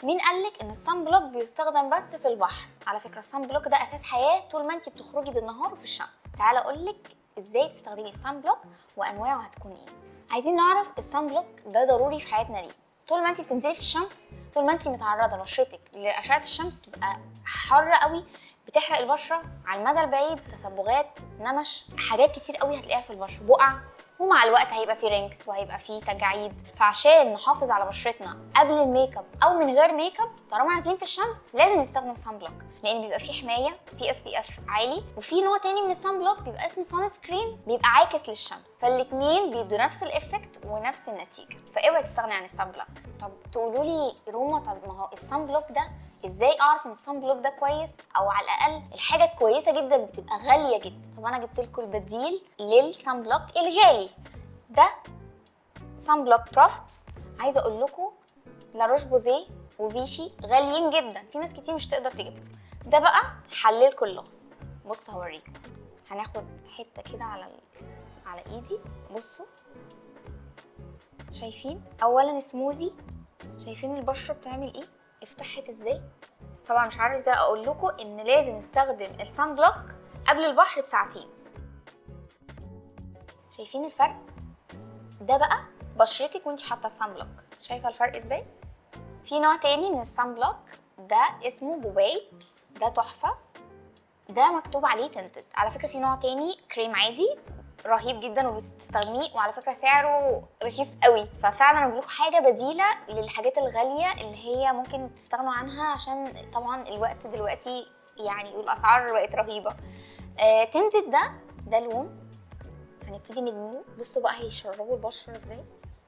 مين قالك ان الصن بلوك بيستخدم بس في البحر على فكره الصن بلوك ده اساس حياه طول ما انت بتخرجي بالنهار وفي الشمس تعالى اقولك ازاي تستخدمي الصن بلوك وانواعه هتكون ايه عايزين نعرف الصن بلوك ده ضروري في حياتنا ليه طول ما انت بتنزلي في الشمس طول ما انت متعرضه بشرتك لاشعه الشمس تبقى حر قوي بتحرق البشره على المدى البعيد تصبغات نمش حاجات كتير قوي هتلاقيها في البشره بقع ومع الوقت هيبقى فيه رينكس وهيبقى فيه تجاعيد فعشان نحافظ على بشرتنا قبل الميك اب او من غير ميك اب طالما نازلين في الشمس لازم نستخدم سان بلوك لان بيبقى فيه حمايه في اس بي اف عالي وفي نوع تاني من السان بلوك بيبقى اسمه سان سكرين بيبقى عاكس للشمس فالاثنين بيدوا نفس الافكت ونفس النتيجه فاوعي تستغني عن السان بلوك طب تقولوا لي روما طب ما هو السان بلوك ده ازاي اعرف ان الصن بلوك ده كويس او على الاقل الحاجه الكويسه جدا بتبقى غاليه جدا طب انا جبت لكم البديل للصن بلوك الغالي ده صن بلوك برافت عايزه اقول لكم لاروش بوزيه وفيشي غاليين جدا في ناس كتير مش تقدر تجيبهم ده بقى حللكم اللغز بصوا هوريكم هناخد حته كده على ال... على ايدي بصوا شايفين اولا سموزي شايفين البشره بتعمل ايه افتحت ازاي طبعا مش عارفه ازاي اقول لكم ان لازم نستخدم الصن بلوك قبل البحر بساعتين شايفين الفرق ده بقى بشرتك وانت حاطه الصن بلوك شايفه الفرق ازاي في نوع تاني من الصن بلوك ده اسمه بوباي ده تحفه ده مكتوب عليه تنتد على فكره في نوع تاني كريم عادي رهيب جدا وبتستخدميه وعلى فكره سعره رخيص قوي ففعلا انا لكم حاجه بديله للحاجات الغاليه اللي هي ممكن تستغنوا عنها عشان طبعا الوقت دلوقتي يعني الاسعار بقت رهيبه آه تنتد ده ده لون هنبتدي ندمجه بصوا بقى هيشربوا البشره ازاي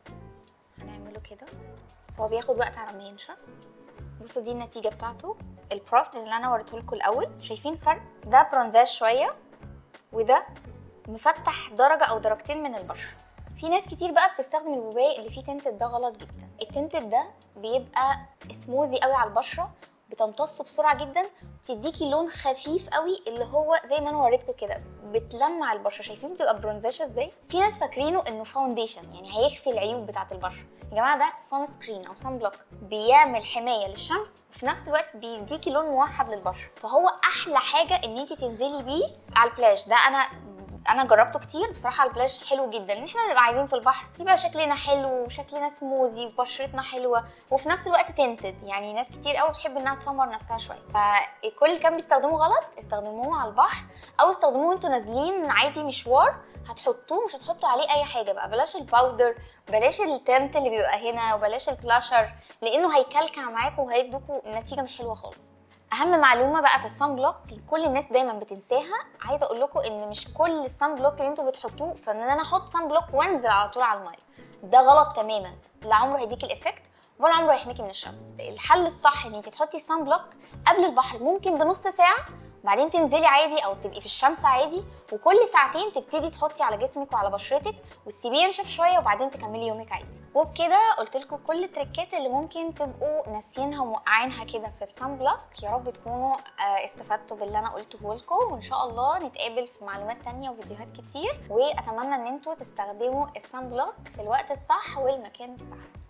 هنعمله كده بس هو بياخد وقت على ما ينشف بصوا دي النتيجه بتاعته البروفت اللي انا وريته لكم الاول شايفين فرق ده برونزاج شويه وده مفتح درجه او درجتين من البشره في ناس كتير بقى بتستخدم البوباي اللي فيه تنتد ده غلط جدا التنتد ده بيبقى سموزي قوي على البشره بتمتص بسرعه جدا بتديكي لون خفيف قوي اللي هو زي ما انا وريتكم كده بتلمع البشره شايفين بتبقى برونزاشه ازاي في ناس فاكرينه انه فاونديشن يعني هيخفي العيوب بتاعه البشره يا جماعه ده سان سكرين او سان بلوك بيعمل حمايه للشمس وفي نفس الوقت بيديكي لون موحد للبشره فهو احلى حاجه ان انت تنزلي بيه على البلاج ده انا انا جربته كتير بصراحه البلاش حلو جدا ان احنا نبقى عايزين في البحر يبقى شكلنا حلو وشكلنا سموزي وبشرتنا حلوه وفي نفس الوقت تنتد يعني ناس كتير قوي بتحب انها تسمر نفسها شويه فكل اللي كان بيستخدموه غلط استخدموه على البحر او استخدموه وانتوا نازلين عادي مشوار هتحطوه مش هتحطوا عليه اي حاجه بقى بلاش الباودر بلاش التنت اللي بيبقى هنا وبلاش البلاشر لانه هيكلكع معاكم وهيدوكوا نتيجه مش حلوه خالص اهم معلومه بقى في الصن بلوك كل الناس دايما بتنساها عايزه اقول لكم ان مش كل الصن بلوك اللي انتوا بتحطوه فان انا احط صن بلوك وانزل على طول على الميه ده غلط تماما لا عمره هيديك الافكت ولا عمره هيحميكي من الشمس الحل الصح ان انت تحطي الصن بلوك قبل البحر ممكن بنص ساعه بعدين تنزلي عادي او تبقي في الشمس عادي وكل ساعتين تبتدي تحطي على جسمك وعلى بشرتك وتسيبيه ينشف شويه وبعدين تكملي يومك عادي وبكده قلت لكم كل التريكات اللي ممكن تبقوا ناسيينها وموقعينها كده في الصن بلوك يا رب تكونوا استفدتوا باللي انا قلته لكم وان شاء الله نتقابل في معلومات تانية وفيديوهات كتير واتمنى ان انتوا تستخدموا الصن بلوك في الوقت الصح والمكان الصح